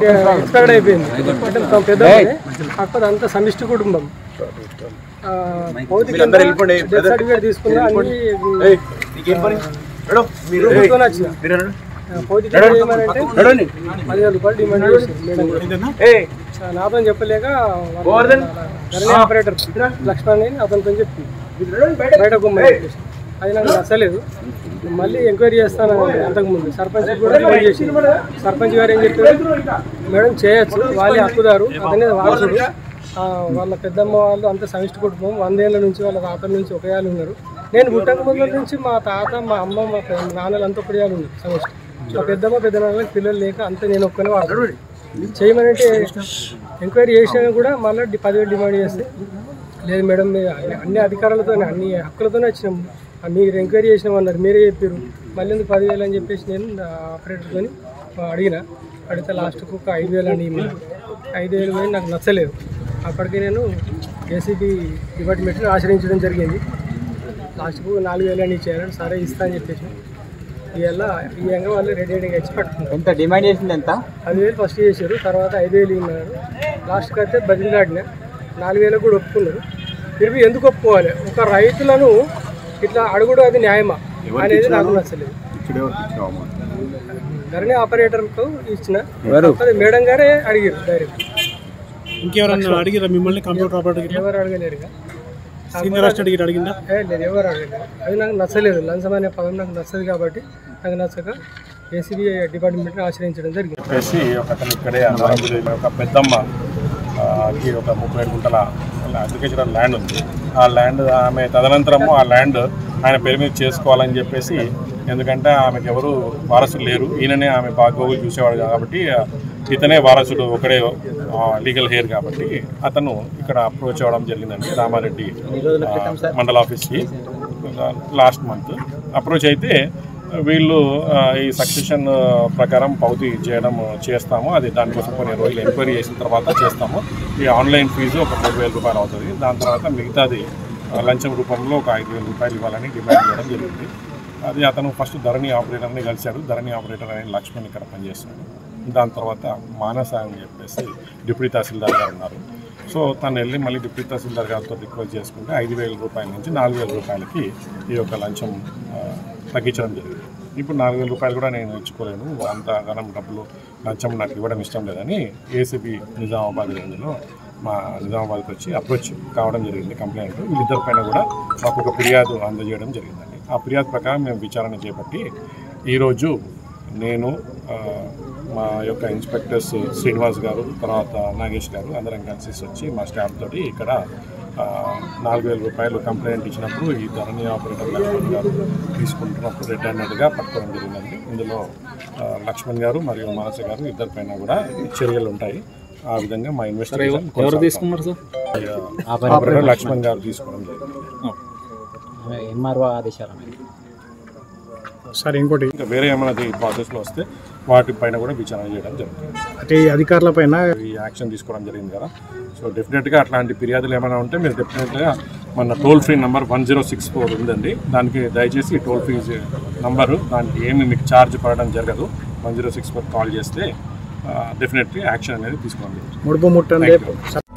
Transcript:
Expired అయిపోయింది అంటే మా పెద్ద కాకపోతే అంత సమిష్టి కుటుంబం ఆ, భౌతికంగా డెత్ సర్టిఫికేట్ తీసుకున్నా అన్ని ప్రభుత్వం వచ్చిన ఆ, భౌతికంగా ఏమనంటే పదివేల రూపాయలు డిమాండ్ చేసింది మేడం ఆ, నాతో చెప్పలేక వాళ్ళ ధరణి ఆపరేటర్ లక్ష్మణ్ అని అతనితో చెప్పింది బయట గుమ్మని చెప్పేసి. అది నాకు నచ్చలేదు మళ్ళీ ఎంక్వైరీ చేస్తాను అంతకుముందు సర్పంచ్ కూడా ఫోన్ చేసి సర్పంచ్ గారు ఏం చెప్పారు మేడం చేయొచ్చు వాళ్ళే హక్కుదారు అతనే వారసుడు ఆ, వాళ్ళ పెద్దమ్మ వాళ్ళు అంత సమిష్టి కుటుంబం వందేళ్ల నుంచి వాళ్ళ తాతల నుంచి ఒకయాలు ఉన్నారు నేను పుట్టక ముందు నుంచి మా తాత మా అమ్మ మా పె- నాన్నలు అంతా ఒకయాలు ఉన్నారు సమిష్టి మా పెద్దమ్మ పెద్ద నాన్నలకు పిల్లలు లేక అంత నేను ఒక్కనే వాడతాను చేయమనంటే ఎంక్వైరీ చేసినా కూడా మళ్ళీ డి- పదివేలు డిమాండ్ చేస్తే లేదు మేడం మీరు అన్ని- అన్ని అధికారాలతో అన్ని హక్కులతోనే వచ్చినాం ఆ, మీరు ఎంక్వైరీ చేసినామన్నారు మీరే చెప్పారు మళ్ళీ ఎందుకు పదివేలు అని చెప్పేసి నేను ఆపరేటర్తో అడిగిన అడిగితే లాస్ట్కు ఒక ఐదు వేలు అని ఇమ్మన్నారు. ఐదు వేలు పోయి నాకు నచ్చలేదు అప్పటికి నేను ఏసీబీ డిపార్ట్మెంట్ని ఆశ్రయించడం జరిగింది లాస్ట్కు నాలుగు వేలు అని ఇచ్చారు సరే ఇస్తా అని చెప్పేసి ఇవాళ ఈ విధంగా వాళ్ళు రెడీ రెడీగా ఇచ్చి పట్టుకున్నారు ఎంత డిమాండ్ చేసింది ఎంత పదివేలు ఫస్ట్ చేశారు తర్వాత ఐదు వేలు ఇన్నారు లాస్ట్కి అయితే బదిలీలాడిన నాలుగు వేలకు కూడా ఒప్పుకున్నారు తిరిగి ఎందుకు ఒప్పుకోవాలి ఒక రైతులను ఇట్లా అడుగుడు అది న్యాయమా అనేది నాకు నచ్చలేదు ధరణి ఆపరేటర్కు ఇచ్చిన కాకపోతే మేడం గారే అడిగారు డైరెక్ట్ ఇంకెవరన్నా అడిగిరా మిమ్మల్ని కంప్యూటర్ ఆపరేటర్ ఎవరు అడగలేరుగా సీనియర్ అసిస్టెంట్ గిట్ల అడిగిందా ఏ లేదు ఎవరు అడగలేదు అది నాకు నచ్చలేదు లంచం అనే పదం నాకు నచ్చదు కాబట్టి నాకు నచ్చక ఏసీబీ డిపార్ట్మెంట్ని ఆశ్రయించడం జరిగింది చెప్పేసి ఒక అతను ఇక్కడే అన్నవరం ఒక పెద్దమ్మ ఆ, కి ఒక ముప్పై ఏడు గుంటల అగ్రికల్చరల్ ల్యాండ్ ఉంది ఆ ల్యాండ్ ఆమె తదనంతరము ఆ ల్యాండ్ ఆయన పేరు మీద చేసుకోవాలని చెప్పేసి ఎందుకంటే ఆమెకు ఎవరు వారసులు లేరు ఈయననే ఆమె బాగోగులు చూసేవాడు కాబట్టి ఆ, ఇతనే వారసుడు ఒకడే లీగల్ హెయిర్ కాబట్టి అతను ఇక్కడ అప్రోచ్ అవ్వడం జరిగిందండి రామారెడ్డి ఆ, మండల ఆఫీస్కి లాస్ట్ మంత్ అప్రోచ్ అయితే వీళ్ళు ఆ, ఈ సక్సెషన్ ప్రకారం పౌతి చేయడం చేస్తాము అది దానికోసం కొన్ని రోజులు ఎంక్వైరీ చేసిన తర్వాత చేస్తాము ఈ ఆన్లైన్ ఫీజు ఒక మూడు వేల రూపాయలు అవుతుంది దాని తర్వాత మిగతాది ఆ, లంచం రూపంలో ఒక ఐదు వేల రూపాయలు ఇవ్వాలని డిమాండ్ చేయడం జరిగింది అది అతను ఫస్ట్ ధరణి ఆపరేటర్ని కలిశాడు ధరణి ఆపరేటర్ అనే లక్ష్మణ్ ఇక్కడ పనిచేస్తున్నాడు దాని తర్వాత మానస అని చెప్పేసి డిప్యూటీ తహసీల్దార్ గారు ఉన్నారు సో తను వెళ్ళి మళ్ళీ డిప్యూటీ తహసీల్దార్ గారితో రిక్వెస్ట్ చేసుకుంటే ఐదు వేల రూపాయల నుంచి నాలుగు వేల రూపాయలకి ఈ యొక్క లంచం ఆ, తగ్గించడం జరిగింది ఇప్పుడు నాలుగు వేల రూపాయలు కూడా నేను ఇచ్చుకోలేను అంత ఘనం డబ్బులు లంచం నాకు ఇవ్వడం ఇష్టం లేదని ఏసీబీ నిజామాబాద్ రేంజ్లో మా నిజామాబాద్కి వచ్చి అప్రోచ్ కావడం జరిగింది కంప్లైంట్ వీళ్ళిద్దరి పైన కూడా మాకు ఒక ఫిర్యాదు అందజేయడం జరిగిందండి ఆ ఫిర్యాదు ప్రకారం మేము విచారణ చేపట్టి ఈరోజు నేను ఆ, మా యొక్క ఇన్స్పెక్టర్స్ శ్రీనివాస్ గారు తర్వాత నాగేష్ గారు అందరం కలిసి వచ్చి మా స్టాఫ్ తోటి ఇక్కడ ఆ, నాలుగు వేల రూపాయలు కంప్లైంట్ ఇచ్చినప్పుడు ఈ ధరణి ఆపరేటర్ లక్ష్మణ్ గారు తీసుకుంటున్నప్పుడు రెడ్ హ్యాండెడ్గా పట్టుకోవడం జరిగిందండి ఇందులో ఆ, లక్ష్మణ్ గారు మరియు మానస గారు ఇద్దరి పైన కూడా చర్యలు ఉంటాయి ఆ విధంగా మా ఇన్వెస్టిగేషన్ ఎవరు తీసుకున్నారు సార్ ఆపరేటర్ లక్ష్మణ్ గారు తీసుకోవడం జరిగింది ఎంఆర్ఓ ఆదేశాలు సరే ఇంకోటి ఇంకా వేరే ఏమైనా ప్రాసెస్లో వస్తే వాటిపైన కూడా విచారణ చేయడం జరుగుతుంది అంటే ఈ అధికారుల పైన ఈ యాక్షన్ తీసుకోవడం జరిగింది కదా సో డెఫినెట్గా అట్లాంటి ఫిర్యాదులు ఏమైనా ఉంటే మీరు డెఫినెట్గా మన toll free number one zero six four ఉందండి దానికి దయచేసి ఈ టోల్ ఫ్రీ నంబరు దానికి ఏమి మీకు ఛార్జ్ పడడం జరగదు one zero six four call చేస్తే డెఫినెట్లీ యాక్షన్ అనేది తీసుకోవడం జరుగుతుంది ముడుపు ముట్టండి